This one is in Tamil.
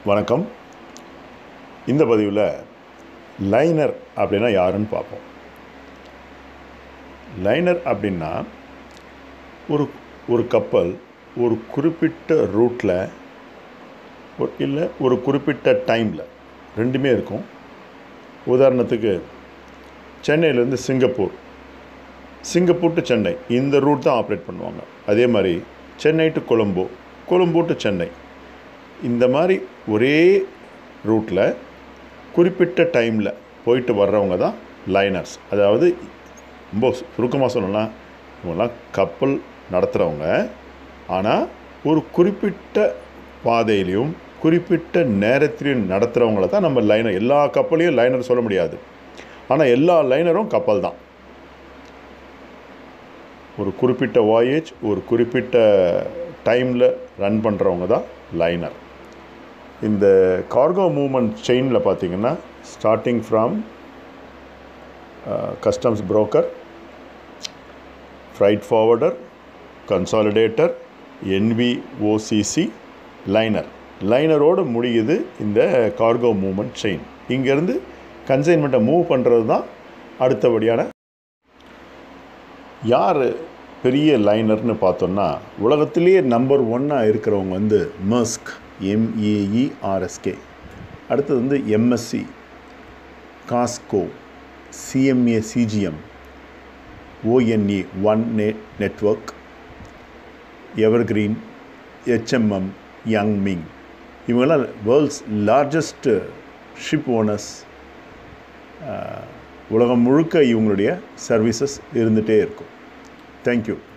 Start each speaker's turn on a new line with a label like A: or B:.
A: வணக்கம் இந்த பதிவில் லைனர் அப்படின்னா யாருன்னு பார்ப்போம் லைனர் அப்படின்னா ஒரு ஒரு கப்பல் ஒரு குறிப்பிட்ட ரூட்டில் ஒரு இல்லை ஒரு குறிப்பிட்ட டைமில் ரெண்டுமே இருக்கும் உதாரணத்துக்கு சென்னையிலேருந்து சிங்கப்பூர் சிங்கப்பூர் டு சென்னை இந்த ரூட் தான் ஆப்ரேட் பண்ணுவாங்க அதே மாதிரி சென்னை டு கொலம்போ கொலம்போ டு சென்னை இந்த மாதிரி ஒரே ரூட்டில் குறிப்பிட்ட டைமில் போயிட்டு வர்றவங்க தான் லைனர்ஸ் அதாவது ரொம்ப சுருக்கமாக சொல்லணும்னா இவங்கெல்லாம் கப்பல் நடத்துகிறவங்க ஆனால் ஒரு குறிப்பிட்ட பாதையிலையும் குறிப்பிட்ட நேரத்திலையும் நடத்துகிறவங்கள தான் நம்ம லைனர் எல்லா கப்பலையும் லைனர் சொல்ல முடியாது ஆனால் எல்லா லைனரும் கப்பல் தான் ஒரு குறிப்பிட்ட வாயேஜ் ஒரு குறிப்பிட்ட டைமில் ரன் பண்ணுறவங்க தான் லைனர் இந்த கார்கோ மூமெண்ட் செயினில் பார்த்தீங்கன்னா starting from customs broker freight forwarder consolidator NVOCC liner லைனரோடு முடியுது இந்த கார்கோ மூமெண்ட் செயின் இங்கேருந்து கன்சைன்மெண்ட்டை மூவ் பண்ணுறது தான் அடுத்தபடியான யார் பெரிய லைனர்னு பார்த்தோன்னா உலகத்திலேயே நம்பர் ஒன்னாக இருக்கிறவங்க வந்து மஸ்க் எம்ஏஇஆர்எஸ்கே அடுத்தது வந்து எம்எஸ்சி காஸ்கோ C M A C G M O N E one net network Evergreen HMM Yang Ming இவங்கெல்லாம் வேர்ல்ட்ஸ் லார்ஜஸ்ட் ஷிப் ஓனர்ஸ் உலகம் முழுக்க இவங்களுடைய சர்வீசஸ் இருந்துகிட்டே இருக்கும் தேங்க்யூ